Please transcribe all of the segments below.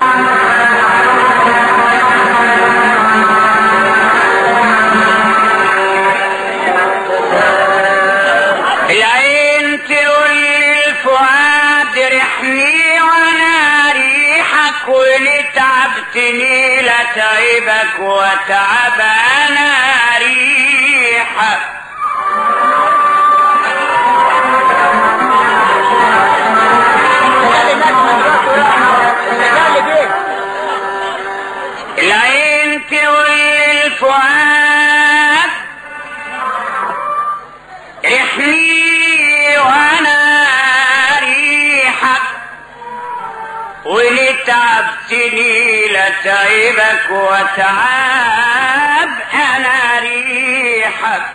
العين تقول للفؤاد ريحني وانا ريحك واللي تعبتني لتعبك وتعب انا ريحك العين تقول للفؤاد ريحني وانا ريحك واللي تعبتني لتعبك وتعب انا ريحك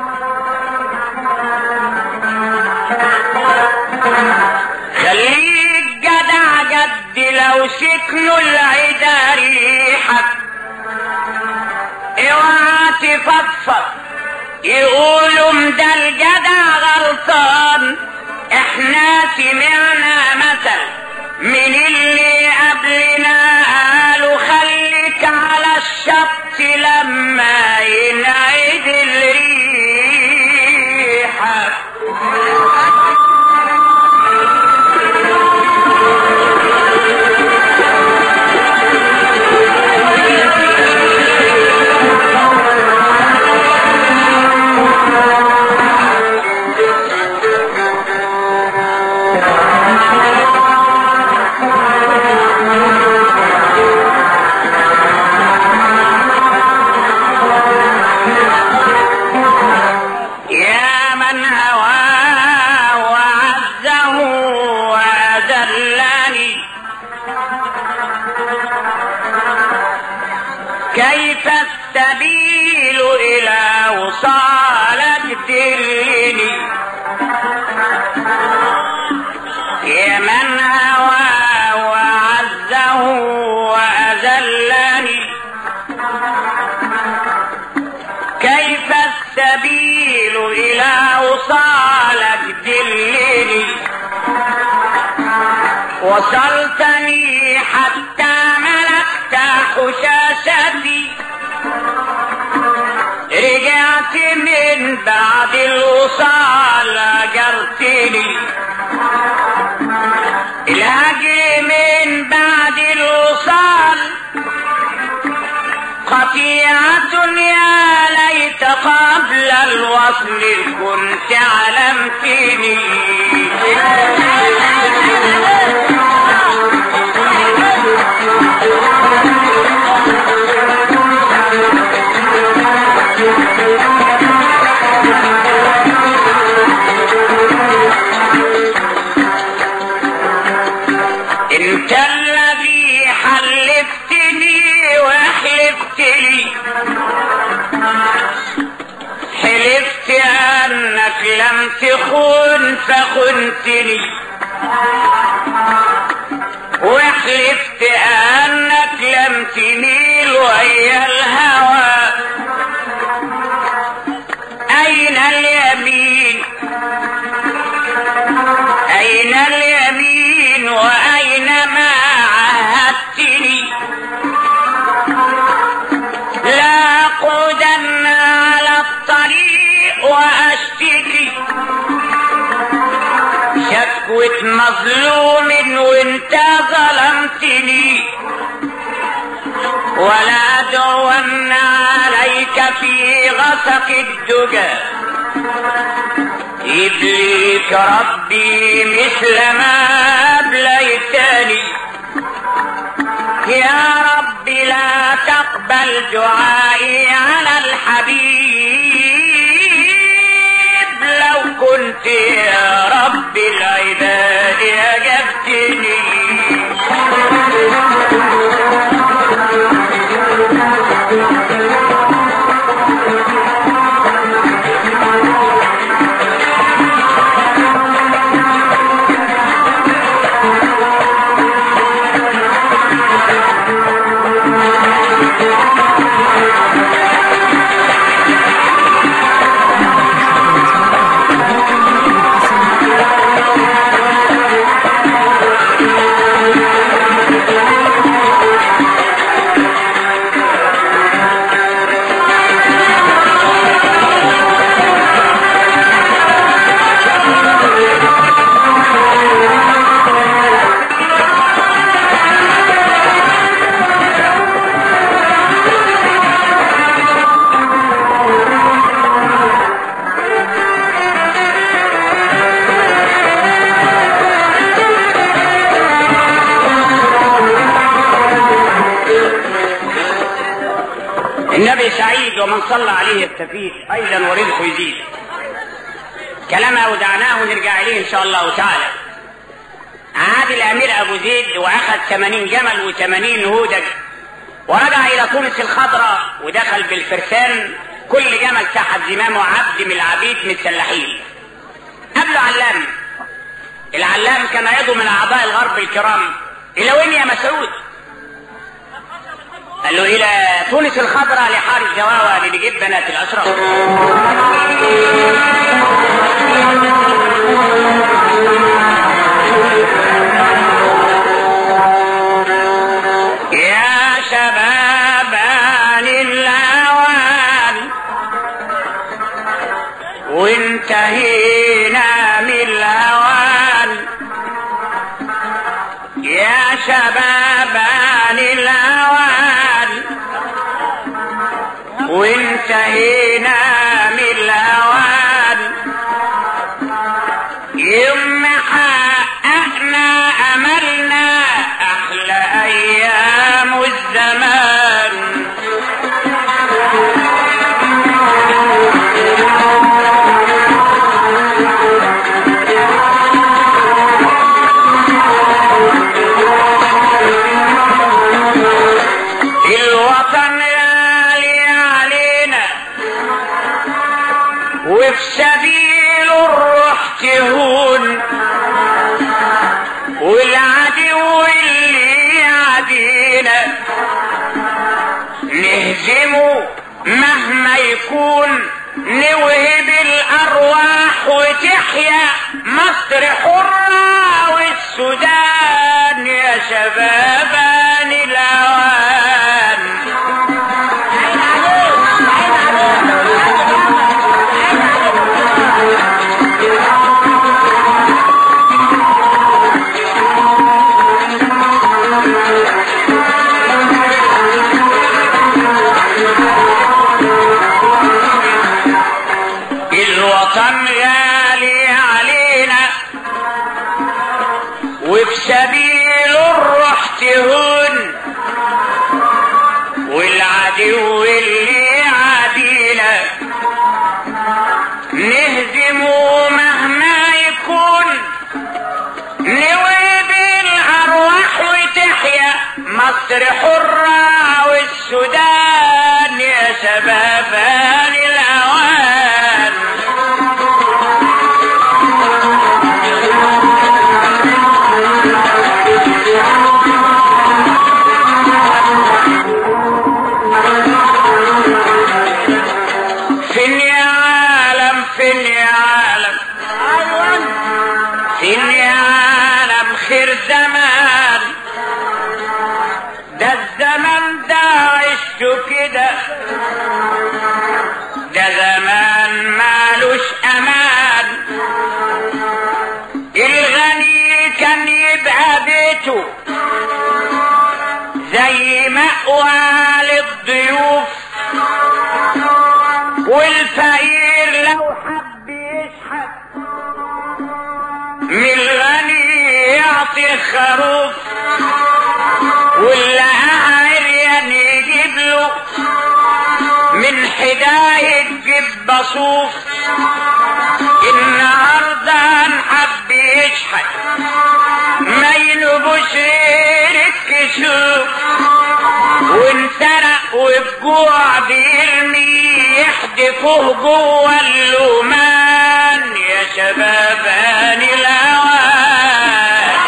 خليك جدع جد لو سكنوا العدا ريحك اوعى تفضفض يقولوا ده الجدع غلطان احنا سمعنا مثل من اللي قبلنا قالوا خليك على الشط لما ينعد الريحة يا من هوى وعزه وأذلني كيف السبيل إلى وصالك دلني يا من هوى وعزه وأذلني كيف السبيل إلى وصالك دلني وصلتني حتى ملكت حشاشتي رجعت من بعد الوصال جرتني الهجر من بعد الوصال قطيعة يا ليت قبل الوصل كنت علمتني انت الذي حلفتني وحلفت لي حلفت انك لم تخون فخنتني وحلفت انك لم تميل ويا الهوى اين اليمين اين اليمين واين ما عهدتني لا اقعدن على الطريق واشتكي شكوة مظلوم وانت ظلمتني ولا ادعون عليك في غسق الدجى يبليك ربي مثل ما أبليتني يا رب لا تقبل دعائي على الحبيب لو كنت يا رب العباد أجبتني النبي سعيد ومن صلى عليه يستفيد ايضا ورزقه يزيد كلام اودعناه ونرجع اليه ان شاء الله تعالى عاد الامير ابو زيد واخذ 80 جمل و80 هودج ورجع الى تونس الخضراء ودخل بالفرسان كل جمل تحت زمامه عبد من العبيد متسلحين قبله علام العلام كان عضو من اعضاء الغرب الكرام الى وين يا مسعود قال له الى تونس الخضراء لحار الزواوى اللي بيجيب بنات الاشراف يا شباب عن الاوان وانتهينا من الاوان يا شباب عن الاوان وانتهينا من الاوان يوم حققنا املنا احلى ايام الزمان الوطن غالي علينا وفي سبيل الروح تهون والعدو اللي يعدينا نهزمه مهما يكون نوهب الارواح وتحيا مصر حرة والسودان يا شبابان الاوان الوطن غالي علينا وفي سبيل الروح تهون والعدو اللي عادينا نهزمه مهما يكون نويب الارواح وتحيا مصر حرة والسودان يا شبابان الاوان فين يا عالم فين يا عالم فين يا عالم خير زمان ده الزمن ده عشته كده ده زمان مالوش امان الغني كان يبقى بيته زي مأوى للضيوف والفقير لو حب يشحت من الغني يعطي خروف واللي عريان يجيب له من حداية جيب بصوف النهارده حب يشحت ما ينبوش غير الكسوف وانسرق وبجوع بيرمي يحدفه جوه اللومان يا شبابان الاوان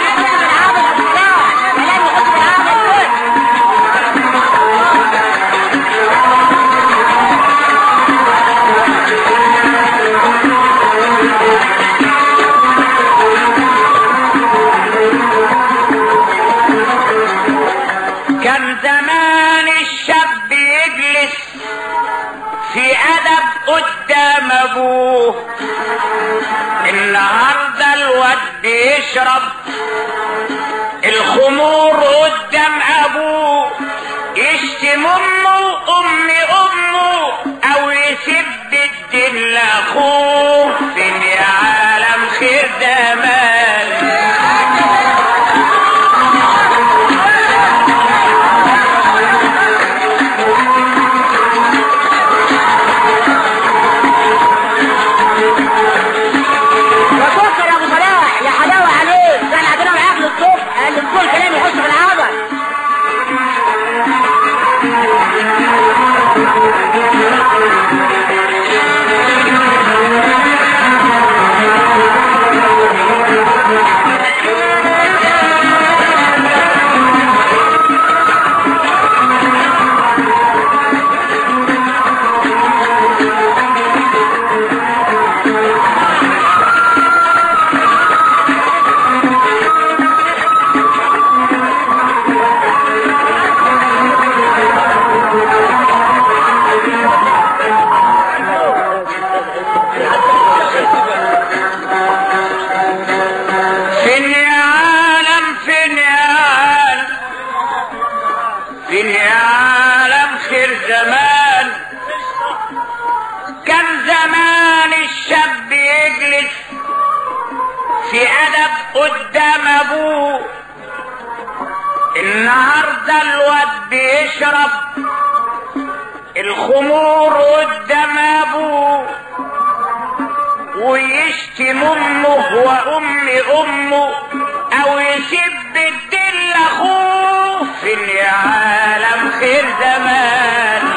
كان زمان الشاب يجلس في ادب قدام ابوه النهارده الواد بيشرب الخمور قدام ابوه يشتم امه ام امه او يسب الدين لاخوه فين يا عالم خير ده مال فين يا عالم خير زمان كان زمان الشاب يجلس في ادب قدام ابوه النهارده الواد بيشرب الخمور قدام ابوه ويشتم امه وام امه او يسب الدل اخوه فين يا عالم خير زمان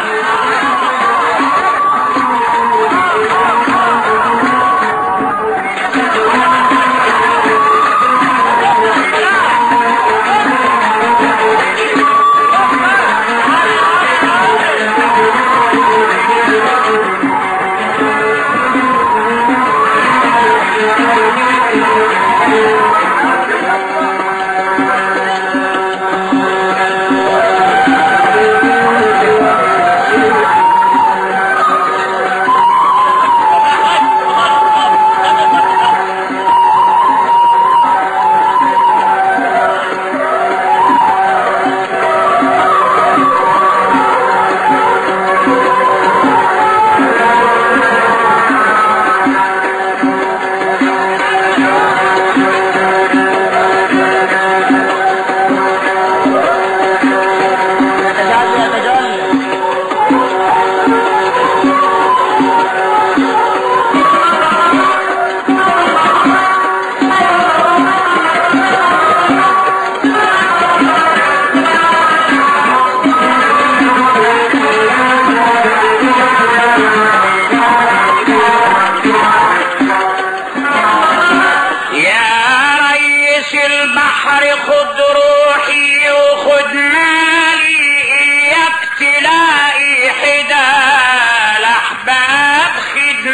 يا ريس البحر خد روحي وخد مالي اياك تلاقي حدا الاحباب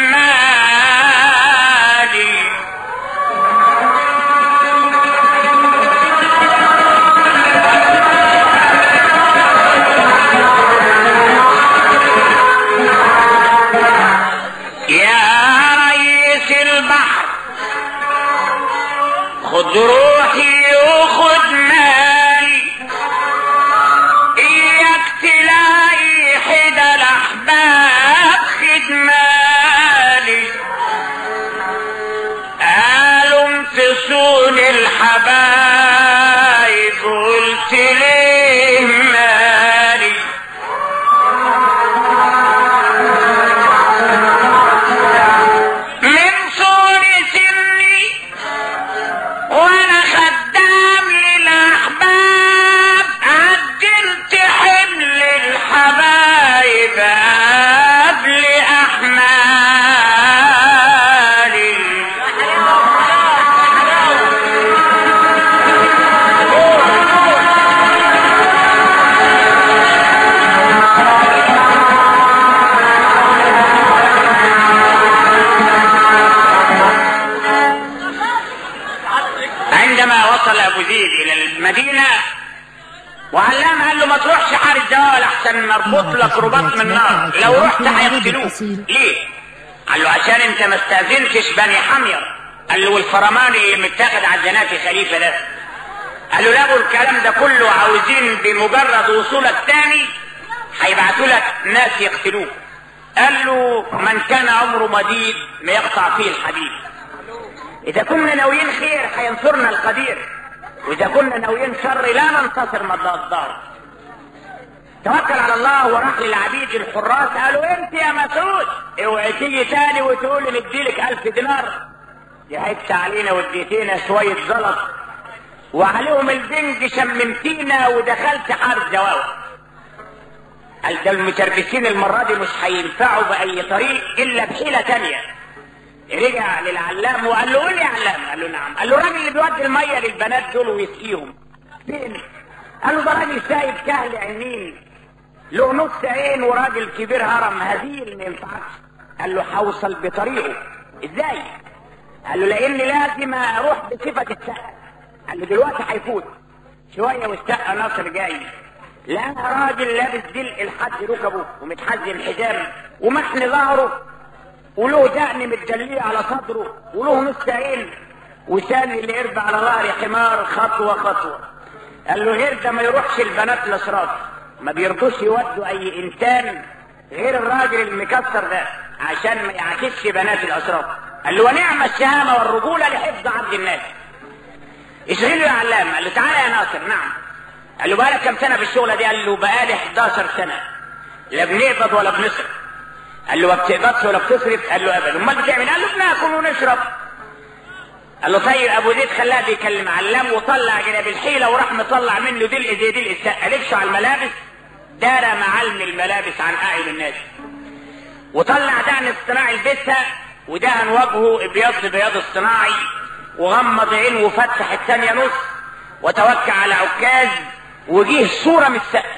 خدمالي يا ريس البحر خد روحي وخد مالي اياك تلاقي حدا الاحباب خدمالي قالوا انتصون الحبايب قلت ليه مالي من صون سني وانا خدام للاحباب عدلت حمل الحبايب قبل احمالي عندما وصل ابو زيد الى المدينه وعلام قال له ما تروحش حار الجوال احسن مربوط لك رباط من نار لو رحت هيقتلوك ليه؟ قال له عشان انت ما استاذنتش بني حمير قال له والفرمان اللي متاخد على الجناتي خليفه ده قال له لقوا الكلام ده كله عاوزين بمجرد وصولك تاني هيبعتوا لك ناس يقتلوك قال له من كان عمره مديد ما يقطع فيه الحديد اذا كنا ناويين خير هينصرنا القدير واذا كنا ناويين شر لا ننتصر مضى الدار توكل على الله وراح للعبيد الحراس قالوا انت يا مسعود اوعي تيجي تاني وتقول لي نديلك الف دينار ضحكت علينا واديتينا شويه زلط وعليهم البنج شممتينا ودخلت حرب جواوي قال ده المتربسين المرة دي مش هينفعوا بأي طريق إلا بحيلة تانية رجع للعلام وقال له قول يا علام قال له نعم قال له الراجل اللي بيودي المية للبنات دول ويسقيهم فين قال له ده راجل سايب كهل عينين له نص عين وراجل كبير هرم هزيل ما ينفعش قال له هوصل بطريقه ازاي قال له لاني لازم اروح بصفة السقا قال له دلوقتي هيفوت شوية والسقا ناصر جاي لقى راجل لابس دلق لحد ركبه ومتحزن الحجام ومحن ظهره وله دقن متجليه على صدره وله نص عين وثاني اللي يربع على ظهر حمار خطوه خطوه قال له هير ده ما يروحش البنات لصراط ما بيرضوش يودوا اي انسان غير الراجل المكسر ده عشان ما يعكسش بنات الاشراف قال له ونعم الشهامه والرجوله لحفظ عبد الناس اشغله يا علام قال له تعالى يا ناصر نعم قال له بقالك كم سنه في الشغله دي قال له بقالي 11 سنه لا بنقبض ولا بنصرف قال له ما بتقبضش ولا بتصرف قال له ابدا امال بتعمل قال له بناكل ونشرب قال له طيب ابو زيد خلاه بيكلم علام وطلع جناب الحيله وراح مطلع منه دلق زي دلق السقه لبسه على الملابس دار معلم الملابس عن اعين الناس وطلع دهن اصطناعي لبسها ودهن وجهه ابيض بياض اصطناعي وغمض عينه وفتح الثانيه نص وتوكل على عكاز وجيه صوره من السقه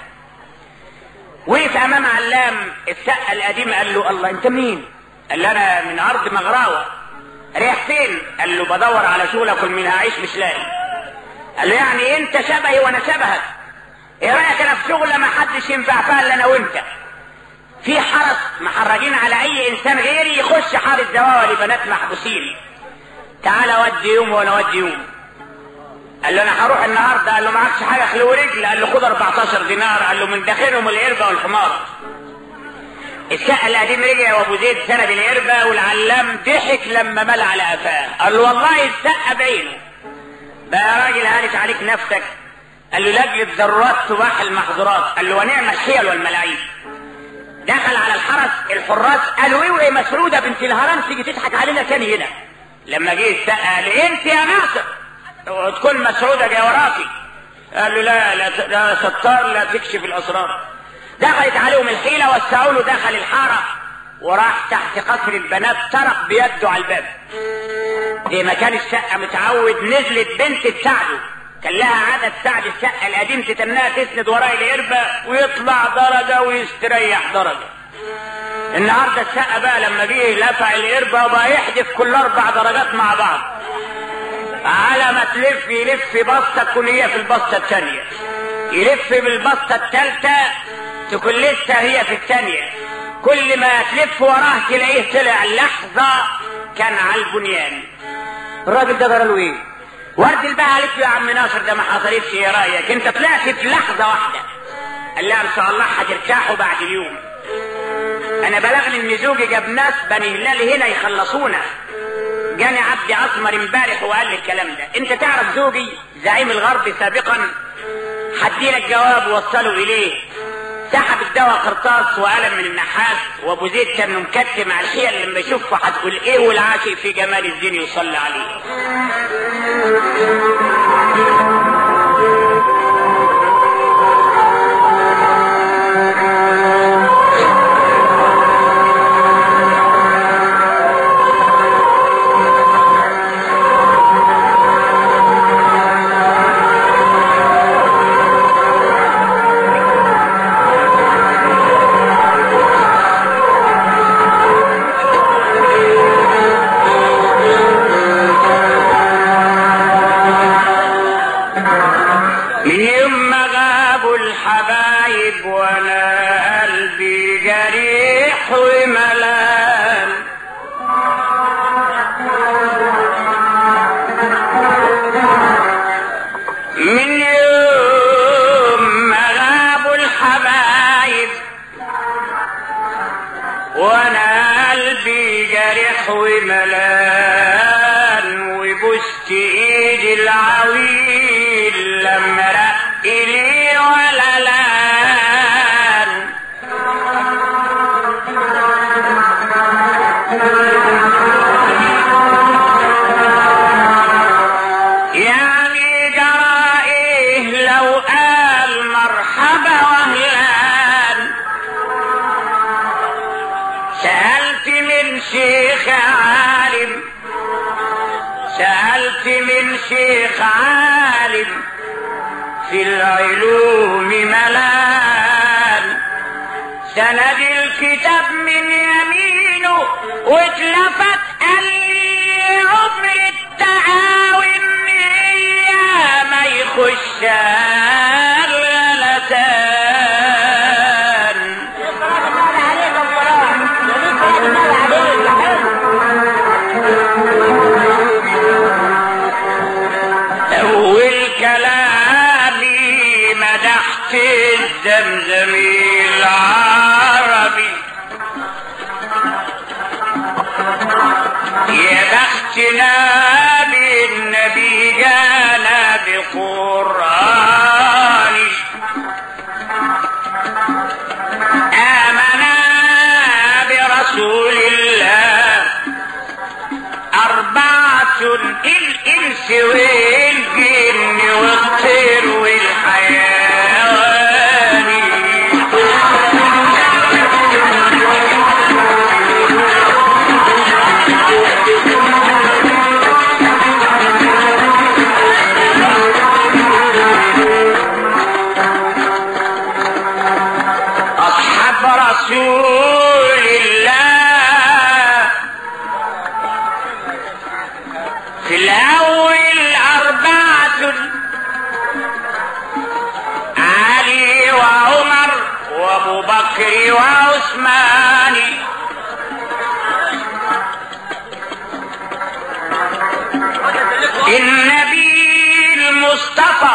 وقف امام علام السقه القديم قال له الله انت مين؟ قال له انا من ارض مغراوه رايح فين؟ قال له بدور على شغل اكل منها عيش مش لاقي قال له يعني انت شبهي وانا شبهك ايه رايك انا في شغله ما حدش ينفع فيها الا انا وانت في حرس محرجين على اي انسان غيري يخش حارس زواوى لبنات محبوسين تعالى ودي يوم وانا ودي يوم قال له انا هروح النهارده قال له معكش حاجه خلو رجل قال له خد 14 دينار قال له من داخلهم القربه والحمار الشقه القديم رجع وابو زيد سند القربه والعلام ضحك لما مال على قفاه قال له والله الشقه بعينه بقى يا راجل هانت عليك نفسك قال له لاجل الضرورات تباح المحظورات قال له ونعم الحيل والملاعين دخل على الحرس الحراس قالوا ايه وايه مسعوده بنت الهرم تيجي تضحك علينا تاني هنا لما جه السقه قال انت يا ناصر تكون مسعوده جايه وراكي قال له لا لا لا ستار لا تكشف الاسرار دخلت عليهم الحيله وسعوا له دخل الحاره وراح تحت قصر البنات طرق بيده على الباب زي ما كان الشقه متعود نزلت بنت تساعده كان لها عادة تساعد الشقة القديم تتناها تسند وراء القربة ويطلع درجة ويستريح درجة. النهاردة الشقة بقى لما جه لفع القربة وبقى يحدف كل أربع درجات مع بعض. على ما تلف يلف بسطة تكون هي في البسطة الثانية. يلف بالبسطة الثالثة تكون لسه هي في الثانية. كل ما تلف وراه تلاقيه طلع لحظة كان على البنيان. الراجل ده جرى له ايه؟ ورد البقى قالت له يا عم ناصر ده ما حصلتش ايه رايك انت طلعت في لحظه واحده قال لها ان شاء الله هترتاحوا بعد اليوم انا بلغني ان زوجي جاب ناس بني هلال هنا يخلصونا جاني عبدي اسمر امبارح وقال لي الكلام ده انت تعرف زوجي زعيم الغرب سابقا هديلك جواب وصله اليه سحب الدواء قرطاس وقلم من النحاس وابو زيد كان مكتم على الحيل لما يشوفه هتقول ايه والعاشق في جمال الدين يصلي عليه من يوم ما غابوا الحبايب وانا قلبي جريح وملان من يوم ما غابوا الحبايب وانا قلبي جريح وملان وبوست ايدي العويل لما رق لي ولا لان يعني جرى ايه لو قال مرحبا وهلان سألت من شيخ عالم سألت من شيخ عالم في العلوم ملان سند الكتاب من يمينه واتلفت قال لي عمر التعاون ما يخش الغلتان أول كلامي مدحت صلاة الزمزم العربي يا بختنا بالنبي جانا بقرآن آمنا برسول الله أربعة الإنس والجن والطير والحيوان أصحاب رسول الله في الأول أربعة علي وعمر وأبو بكر وعثمان النبي المصطفى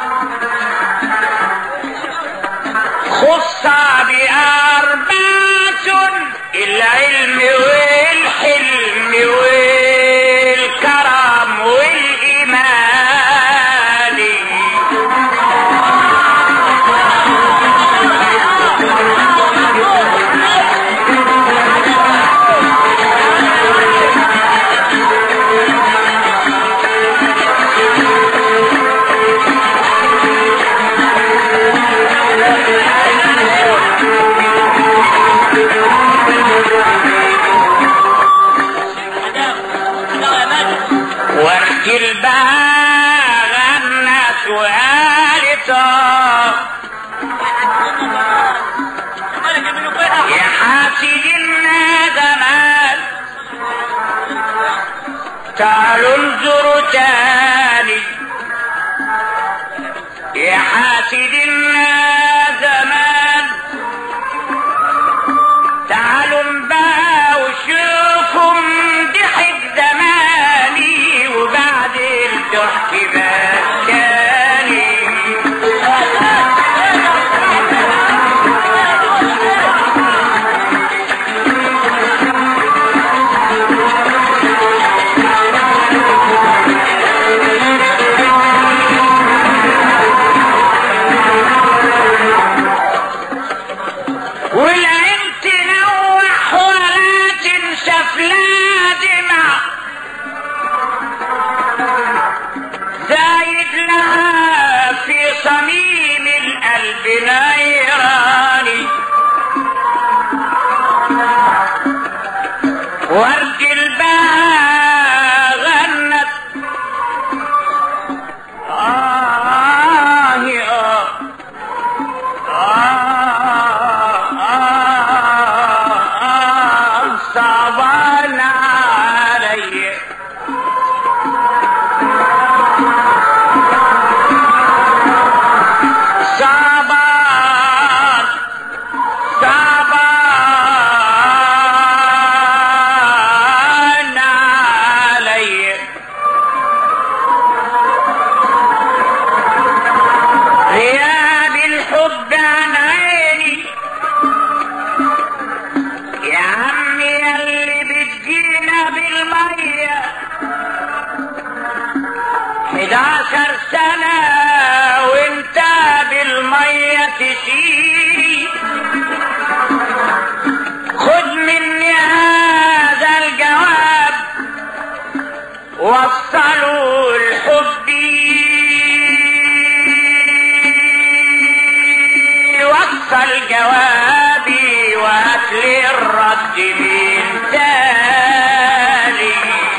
خص بأربعة العلم والحلم والكرم والإيمان ورد البهاء غنت وقالت آه يا حاسد الندمات تعالوا انظروا تاني يا حاسد الندمات تعالوا بقى وشوفوا ضحك زماني وبعد الضحك بكاني والعين تنوح ولا تنشف لا دمع زايد لها في صميم القلب نيراني ورد البهاء غنت آه آه صعبان علي صعبان صعبان علي غياب الحب عن عيني يا عمي اللي بتجينا بالمية حداشر سنة وانت بالمية تشيل خد مني هذا الجواب وصلوا الحب وصل جوابي وهات لي الرد من تاني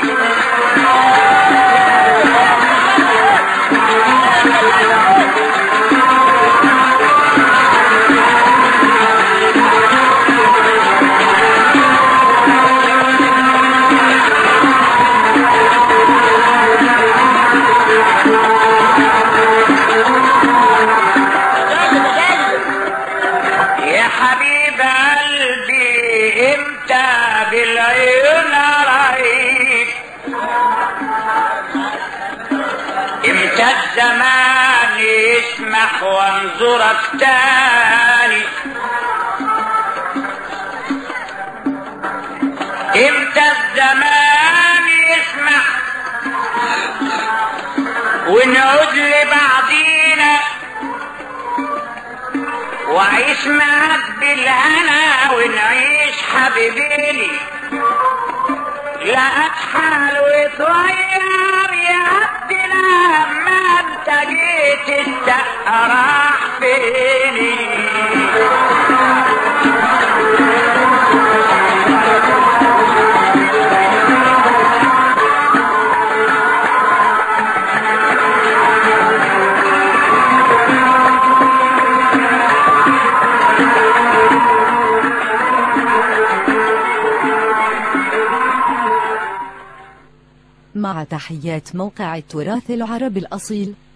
يا حبيب قلبي انت بالعيون رايك امتى الزمان يسمع ارتاح وانظرك تاني امتى الزمان يسمع ونعود لبعضينا وعيش معاك بالهنا ونعيش حبيبيني لا اتحال ويتغير يا عبد لما انت جيت الدق راح فيني مع تحيات موقع التراث العربي الأصيل